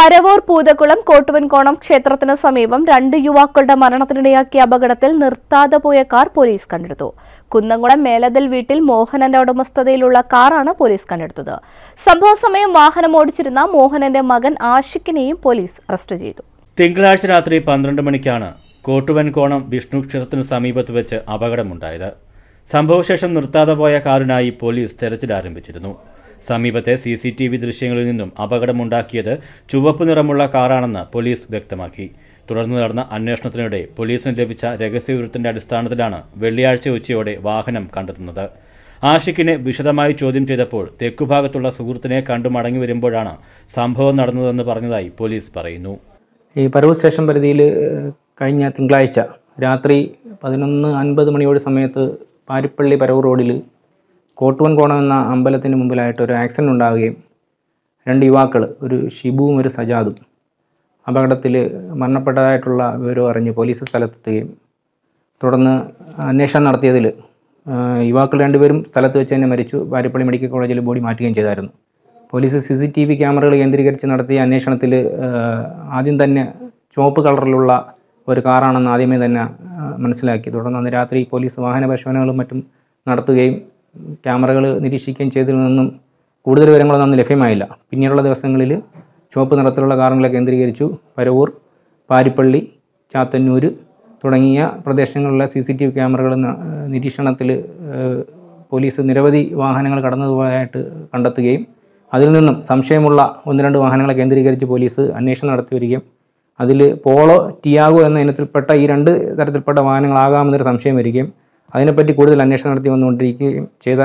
പരവൂർ പൂതക്കുളം കോട്ടുവൻകോണം ക്ഷേത്രത്തിന് സമീപം രണ്ട് യുവാക്കളുടെ മരണത്തിനിടയാക്കിയ അപകടത്തിൽ നിർത്താതെ പോയ കാർ പോലീസ് കണ്ടെടുത്തു കുന്നംകുളം മേലതിൽ വീട്ടിൽ മോഹനന്റെ ഉടമസ്ഥതയിലുള്ള കാറാണ് പോലീസ് കണ്ടെടുത്തത് സംഭവ സമയം വാഹനം ഓടിച്ചിരുന്ന മോഹനന്റെ മകൻ ആഷിഖിനെയും പോലീസ് അറസ്റ്റ് ചെയ്തു തിങ്കളാഴ്ച രാത്രി പന്ത്രണ്ട് മണിക്കാണ് കോട്ടുവൻകോണം വിഷ്ണു ക്ഷേത്രത്തിനു സമീപത്ത് വെച്ച് അപകടമുണ്ടായത് സംഭവശേഷം നിർത്താതെ പോയ കാറിനായി പോലീസ് തെരച്ചിൽ ആരംഭിച്ചിരുന്നു സമീപത്തെ സി സി ടി വി ദൃശ്യങ്ങളിൽ നിന്നും അപകടമുണ്ടാക്കിയത് ചുവപ്പ് നിറമുള്ള കാറാണെന്ന് പോലീസ് വ്യക്തമാക്കി തുടർന്ന് നടന്ന അന്വേഷണത്തിനിടെ പോലീസിന് ലഭിച്ച രഹസ്യവിവരത്തിന്റെ അടിസ്ഥാനത്തിലാണ് വെള്ളിയാഴ്ച ഉച്ചയോടെ വാഹനം കണ്ടെത്തുന്നത് ആഷിഖിനെ വിശദമായി ചോദ്യം ചെയ്തപ്പോൾ തെക്കുഭാഗത്തുള്ള സുഹൃത്തിനെ കണ്ടു മടങ്ങി വരുമ്പോഴാണ് സംഭവം നടന്നതെന്ന് പറഞ്ഞതായി പോലീസ് പറയുന്നു ഈ പരവൂർ സ്റ്റേഷൻ പരിധിയിൽ കഴിഞ്ഞ തിങ്കളാഴ്ച രാത്രി പതിനൊന്ന് അൻപത് മണിയോട് സമയത്ത് പാരിപ്പള്ളി പരവൂർ റോഡിൽ കോട്ടുവൻകോണം എന്ന അമ്പലത്തിന് മുമ്പിലായിട്ട് ഒരു ആക്സിഡൻ്റ് ഉണ്ടാവുകയും രണ്ട് യുവാക്കൾ ഒരു ഷിബുവും ഒരു സജാദും അപകടത്തിൽ മരണപ്പെട്ടതായിട്ടുള്ള വിവരം അറിഞ്ഞ് പോലീസ് സ്ഥലത്തെത്തുകയും തുടർന്ന് അന്വേഷണം നടത്തിയതിൽ യുവാക്കൾ രണ്ടുപേരും സ്ഥലത്ത് വെച്ച് തന്നെ മരിച്ചു പാരിപ്പള്ളി മെഡിക്കൽ കോളേജിൽ ബോഡി മാറ്റുകയും ചെയ്തായിരുന്നു police C C T V ക്യാമറകൾ കേന്ദ്രീകരിച്ച് നടത്തിയ അന്വേഷണത്തിൽ ആദ്യം തന്നെ ചുവപ്പ് കളറിലുള്ള ഒരു കാറാണെന്ന് ആദ്യമേ തന്നെ ആ, മനസ്സിലാക്കി തുടർന്ന് അന്ന് രാത്രി പോലീസ് വാഹന പരിശോധനകളും മറ്റും നടത്തുകയും ക്യാമറകൾ നിരീക്ഷിക്കുകയും ചെയ്തതിൽ നിന്നും കൂടുതൽ വിവരങ്ങളൊന്നും അന്ന് ലഭ്യമായില്ല പിന്നീടുള്ള ദിവസങ്ങളിൽ ചുവപ്പ് നിറത്തിലുള്ള കാറുകളെ കേന്ദ്രീകരിച്ചു പരവൂർ പാരിപ്പള്ളി ചാത്തന്നൂർ തുടങ്ങിയ പ്രദേശങ്ങളിലെ സി സി ടി വി ക്യാമറകൾ നിരീക്ഷണത്തിൽ പോലീസ് നിരവധി വാഹനങ്ങൾ കടന്നുപോയതായിട്ട് കണ്ടെത്തുകയും അതിൽ നിന്നും സംശയമുള്ള ഒന്ന് രണ്ട് വാഹനങ്ങളെ കേന്ദ്രീകരിച്ച് പോലീസ് അന്വേഷണം നടത്തി വരികയും അതിൽ പോളോ ടിയാഗോ എന്ന ഇനത്തിൽപ്പെട്ട ഈ രണ്ട് തരത്തിൽപ്പെട്ട വാഹനങ്ങളാകാമെന്നൊരു സംശയം വരികയും അതിനെപ്പറ്റി കൂടുതൽ അന്വേഷണം നടത്തി വന്നുകൊണ്ടിരിക്കുകയും ചെയ്ത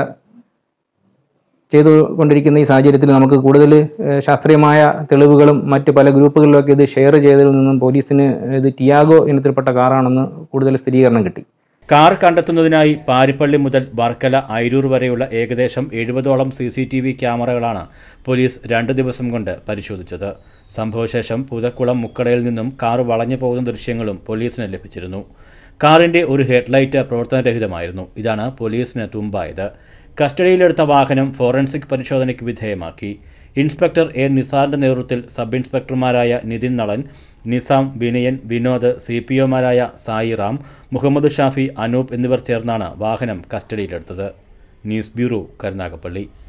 ചെയ്തുകൊണ്ടിരിക്കുന്ന ഈ സാഹചര്യത്തിൽ നമുക്ക് കൂടുതൽ ഏഹ്, ശാസ്ത്രീയമായ തെളിവുകളും മറ്റ് പല ഗ്രൂപ്പുകളിലൊക്കെ ഇത് ഷെയർ ചെയ്തതിൽ നിന്നും പോലീസിന് ഇത് ടിയാഗോ ഇനത്തിൽപ്പെട്ട കാറാണെന്ന് കൂടുതൽ സ്ഥിരീകരണം കിട്ടി കാർ കണ്ടെത്തുന്നതിനായി പാരിപ്പള്ളി മുതൽ വർക്കല അയിരൂർ വരെയുള്ള ഏകദേശം എഴുപതോളം സി സി ടി വി ക്യാമറകളാണ് പോലീസ് രണ്ട് ദിവസം കൊണ്ട് പരിശോധിച്ചത് സംഭവശേഷം പുതക്കുളം മുക്കടയിൽ നിന്നും കാർ വളഞ്ഞു പോകുന്ന ദൃശ്യങ്ങളും പോലീസിന് ലഭിച്ചിരുന്നു കാറിന്റെ ഒരു ഹെഡ്ലൈറ്റ് പ്രവർത്തനരഹിതമായിരുന്നു ഇതാണ് പോലീസിന് തുമ്പായത് കസ്റ്റഡിയിലെടുത്ത വാഹനം ഫോറൻസിക് പരിശോധനയ്ക്ക് വിധേയമാക്കി ഇൻസ്പെക്ടർ എ നിസാറിന്റെ നേതൃത്വത്തിൽ സബ് ഇൻസ്പെക്ടർമാരായ നിതിൻ നളൻ നിസാം വിനയൻ വിനോദ് സി പി ഒമാരായ സായിറാം മുഹമ്മദ് ഷാഫി അനൂപ് എന്നിവർ ചേർന്നാണ് വാഹനം കസ്റ്റഡിയിലെടുത്തത് ന്യൂസ് ബ്യൂറോ കരുനാഗപ്പള്ളി